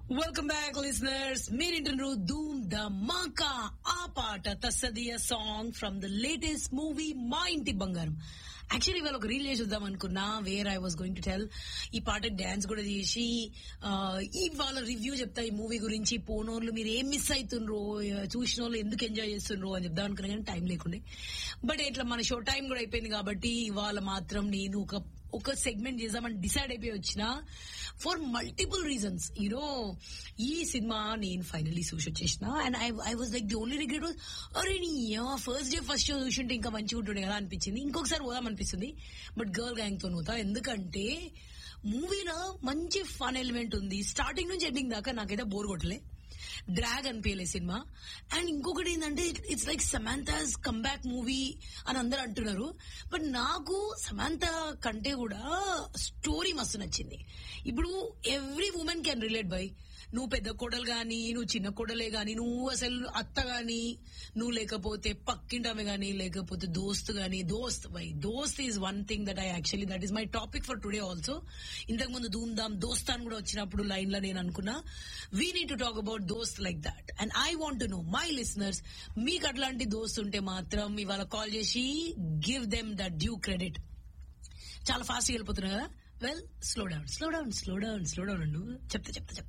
welcome back listeners మీరింటున్నారు ధూమ్ the మాకా ఆ పాట Thassadiyya song from the latest movie Maa Inti బంగారం యాక్చువల్లీ ఇవాళ ఒక రీల్ చేసి చూద్దాం అనుకున్నా where I was going to tell ఈ పాట డాన్స్ కూడా చేసి ఆ, ఇవాళ రివ్యూ చెప్తా ఈ మూవీ గురించి పోనోళ్ళు మీరు ఏం మిస్ అవుతుండ్రో చూసిన వాళ్ళు ఎందుకు ఎంజాయ్ చేస్తుండ్రో అని చెప్దాం అనుకున్నా కానీ టైం లేకుండే బట్ ఇట్లా మన షో టైం కూడా అయిపోయింది కాబట్టి ఇవాళ మాత్రం నేను ఒక ఒక సెగ్మెంట్ చేద్దామని డిసైడ్ అయిపోయి వచ్చిన ఫర్ మల్టిపుల్ రీజన్స్ యూనో ఈ సినిమా నేను ఫైనల్లీ చూసి వచ్చేసిన and I I was like the only regret was అరే నీ ఫస్ట్ డే ఫస్ట్ షో చూసింటే ఇంకా మంచిగా ఉంటుండే కదా అనిపించింది ఇంకొకసారి పోదాం అనిపిస్తుంది బట్ గర్ల్ గ్యాంగ్ తో పోతా ఎందుకంటే మూవీలో మంచి ఫన్ ఎలిమెంట్ ఉంది స్టార్టింగ్ నుంచి ఎండింగ్ దాకా నాకైతే బోర్ కొట్టలే డ్రాగ్ అనిపించలే సినిమా అండ్ ఇంకొకటి ఏంటంటే it's like Samantha's comeback movie అని అందరు అంటున్నారు బట్ నాకు సమాంత కంటే కూడా స్టోరీ మస్తు నచ్చింది ఇప్పుడు ఎవ్రీ ఉమెన్ కెన్ రిలేట్ బై నువ్వు పెద్ద కోడలు గాని నువ్వు చిన్న కోడలే గాని నువ్వు అసలు అత్త గాని నువ్వు లేకపోతే పక్కింటమే గాని లేకపోతే దోస్త్ గాని దోస్త్ బై దోస్త్ is one thing that I actually that is my topic for today also ఇంతకు ముందు ధూమ్ ధామ్ దోస్తాన్ కూడా వచ్చినప్పుడు లైన్ లో నేను అనుకున్నా we need to talk about దోస్త్ like that and I want to know my listeners మీకు అట్లాంటి దోస్త్ ఉంటే మాత్రం ఇవాళ కాల్ చేసి give them the due credit చాలా ఫాస్ట్ వెళ్ళిపోతున్నా కదా well slow down slow down slow down slow down and చెప్తా చెప్తా చెప్తా